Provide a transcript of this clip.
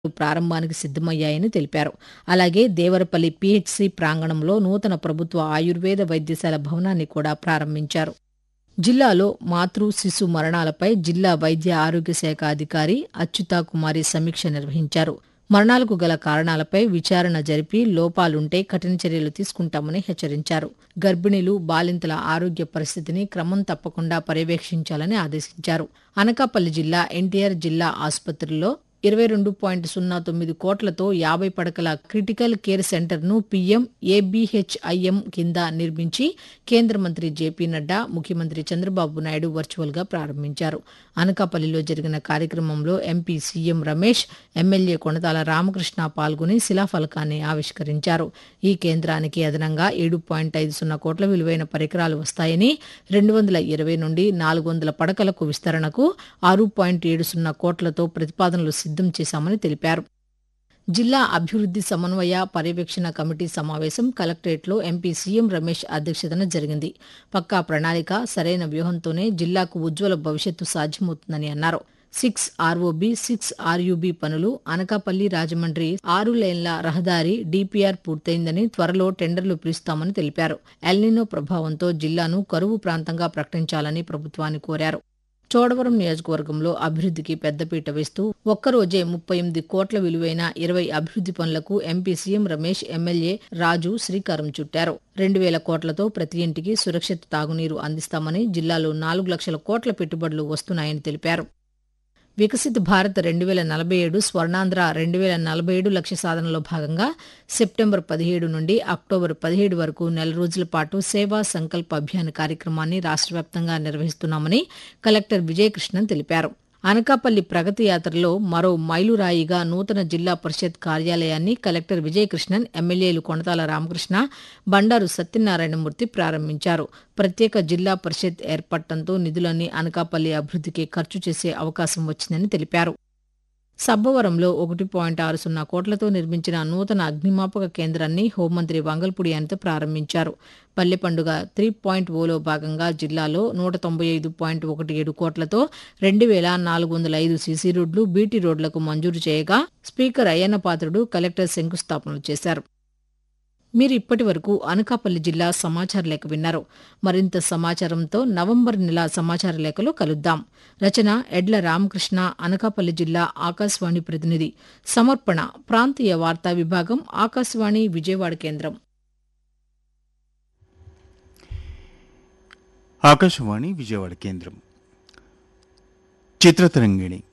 ప్రారంభానికి సిద్దమయ్యాయని తెలిపారు అలాగే దేవరపల్లి పీహెచ్సీ ప్రాంగణంలో నూతన ప్రభుత్వ ఆయుర్వేద వైద్యశాల భవనాన్ని కూడా ప్రారంభించారు జిల్లాలో మాతృ శిశు మరణాలపై జిల్లా వైద్య ఆరోగ్య శాఖ అధికారి అచ్యుతా కుమారి సమీక్ష నిర్వహించారు మరణాలకు గల కారణాలపై విచారణ జరిపి లోపాలుంటే కఠిన చర్యలు తీసుకుంటామని హెచ్చరించారు గర్భిణీలు బాలింతల ఆరోగ్య పరిస్థితిని క్రమం తప్పకుండా పర్యవేక్షించాలని ఆదేశించారు అనకాపల్లి జిల్లా ఎన్టీఆర్ జిల్లా ఆసుపత్రిలో ఇరవై రెండు పాయింట్ సున్నా తొమ్మిది కోట్లతో యాభై పడకల క్రిటికల్ కేర్ సెంటర్ను పీఎం ఏబీహెచ్ఐఎం కింద నిర్మించి కేంద్ర మంత్రి జేపీ నడ్డా ముఖ్యమంత్రి చంద్రబాబు నాయుడు వర్చువల్ గా ప్రారంభించారు అనకాపల్లిలో జరిగిన కార్యక్రమంలో MP CM Ramesh MLA Konathala Ramakrishna పాల్గొని శిలాఫలకాన్ని ఆవిష్కరించారు ఈ కేంద్రానికి అదనంగా ఏడు పాయింట్ ఐదు సున్నా కోట్ల విలువైన పరికరాలు వస్తాయని రెండు వందల ఇరవై నుండి నాలుగు వందల పడకలకు విస్తరణకు ఆరు పాయింట్ ఏడు సున్నా కోట్లతో ప్రతిపాదనలు సిద్ధం చేశామని తెలిపారు జిల్లా అభివృద్ది సమన్వయ పర్యవేక్షణ కమిటీ సమావేశం కలెక్టరేట్లో ఎంపీ సీఎం రమేష్ అధ్యక్షతన జరిగింది పక్కా ప్రణాళిక సరైన వ్యూహంతోనే జిల్లాకు ఉజ్వల భవిష్యత్తు సాధ్యమవుతుందని అన్నారు సిక్స్ ఆర్ఓబి సిక్స్ ఆర్యుబి పనులు అనకాపల్లి రాజమండ్రి ఆరు లేన్ల రహదారి డీపీఆర్ పూర్తయిందని త్వరలో టెండర్లు పిలుస్తామని తెలిపారు ఎల్నినో ప్రభావంతో జిల్లాను కరువు ప్రాంతంగా ప్రకటించాలని ప్రభుత్వాన్ని కోరారు చోడవరం నియోజకవర్గంలో అభివృద్ధికి పెద్దపీట వేస్తూ ఒక్కరోజే ముప్పై ఎనిమిది కోట్ల విలువైన ఇరవై అభివృద్ది పనులకు MP CM Ramesh MLA Raju శ్రీకారం చుట్టారు రెండు వేల కోట్లతో ప్రతి ఇంటికి సురక్షిత తాగునీరు అందిస్తామని జిల్లాలో నాలుగు లక్షల కోట్ల పెట్టుబడులు వస్తున్నాయని తెలిపారు వికసిత్ భారత్ రెండు వేల నలభై ఏడు స్వర్ణాంధ్ర రెండు వేల నలభై ఏడు లక్ష్య సాధనలో భాగంగా సెప్టెంబర్ పదిహేడు నుండి అక్టోబర్ పదిహేడు వరకు నెల రోజుల పాటు సేవా సంకల్ప అభియాన్ కార్యక్రమాన్ని రాష్ట్ర వ్యాప్తంగా నిర్వహిస్తున్నామని కలెక్టర్ విజయకృష్ణన్ తెలిపారు అనకాపల్లి ప్రగతి యాత్రలో మరో మైలురాయిగా నూతన జిల్లా పరిషత్ కార్యాలయాన్ని కలెక్టర్ విజయకృష్ణన్ ఎమ్మెల్యేలు కొనతాల రామకృష్ణ బండారు సత్యనారాయణమూర్తి ప్రారంభించారు ప్రత్యేక జిల్లా పరిషత్ ఏర్పడటంతో నిధులన్నీ అనకాపల్లి అభివృద్ధికి ఖర్చు చేసే అవకాశం వచ్చిందని తెలిపారు సబ్బవరంలో ఒకటి పాయింట్ ఆరు సున్నా కోట్లతో నిర్మించిన నూతన అగ్నిమాపక కేంద్రాన్ని హోంమంత్రి వంగల్పూడి అనిత ప్రారంభించారు పల్లె పండుగ త్రీ పాయింట్ ఓలో భాగంగా జిల్లాలో నూట తొంభై ఐదు పాయింట్ ఒకటి ఏడు కోట్లతో రెండు వేల నాలుగు వందల ఐదు సీసీ రోడ్లు బీటీ రోడ్లకు మంజూరు చేయగా స్పీకర్ అయ్యన్న పాత్రుడు కలెక్టర్ శంకుస్థాపనలు చేశారు మీరు ఇప్పటి వరకు అనకాపల్లి జిల్లా సమాచార లేఖ విన్నారు మరింత సమాచారంతో నవంబర్ నెల సమాచార లేఖలో కలుద్దాం రచన ఎడ్ల రామకృష్ణ అనకాపల్లి జిల్లా ఆకాశవాణి ప్రతినిధి సమర్పణ ప్రాంతీయ వార్తా విభాగం ఆకాశవాణి విజయవాడ కేంద్రం ఆకాశవాణి విజయవాడ కేంద్రం చిత్రతరంగిణి